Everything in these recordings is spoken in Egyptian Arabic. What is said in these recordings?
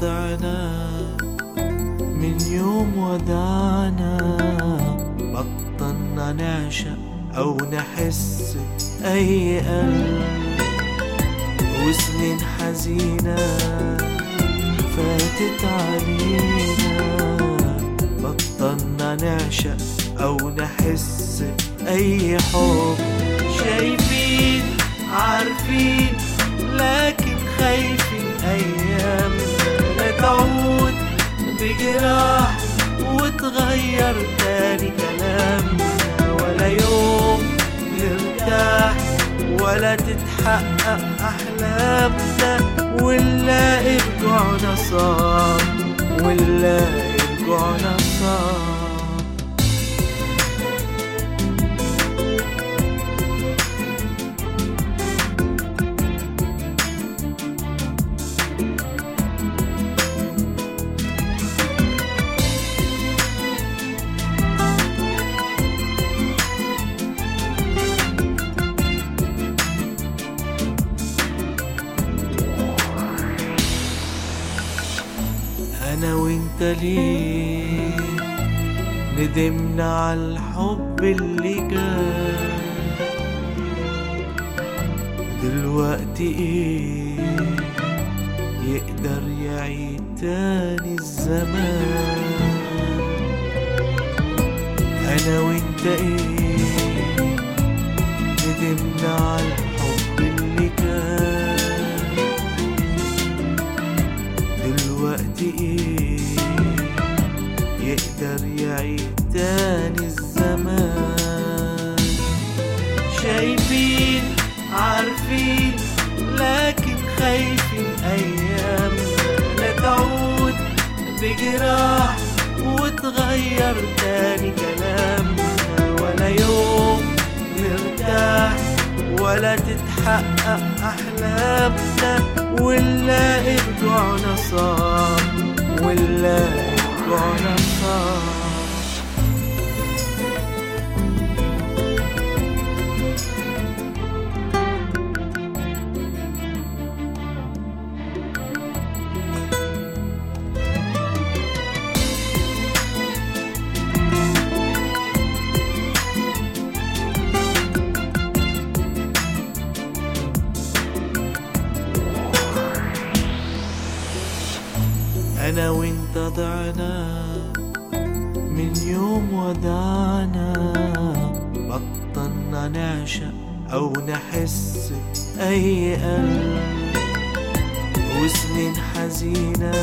ضعنا من يوم ودعنا بطلنا نعشق أو نحس أي قلب وسنين حزينة فاتت علينا بطلنا نعشق أو نحس أي حب شايفين عارفين لكن خايفين أيام لا تعود بجراح وتغير تاني كلامنا ولا يوم نرتاح ولا تتحقق أحلامنا ونلاقي رجوعنا صار ونلاقي رجوعنا صار انا وانت ليه ندمنا على الحب اللي كان دلوقتي ايه يقدر يعيد تاني الزمان انا وانت ايه ندمنا على الحب اللي كان دلوقتي ايه يقدر يعيد تاني الزمان شايفين عارفين لكن خايفين ايام لا تعود بجراح وتغير تاني كلامنا ولا يوم نرتاح ولا تتحقق احلامنا ونلاقي رجوعنا صار ونلاقي رجوعنا صار أنا وأنت ضعنا من يوم ودعنا بطلنا نعشق أو نحس أي قلب وسنين حزينة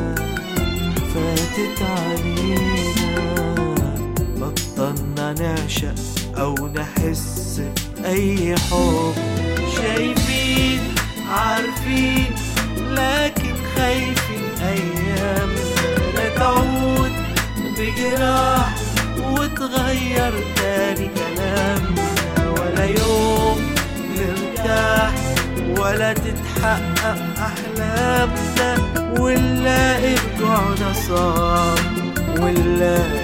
فاتت علينا بطلنا نعشق أو نحس أي حب شايفين عارفين لكن خايفين أيام لا تعود بجراح وتغير تاني كلامنا ولا يوم نرتاح ولا تتحقق أحلامنا ونلاقي رجوعنا صار ونلاقي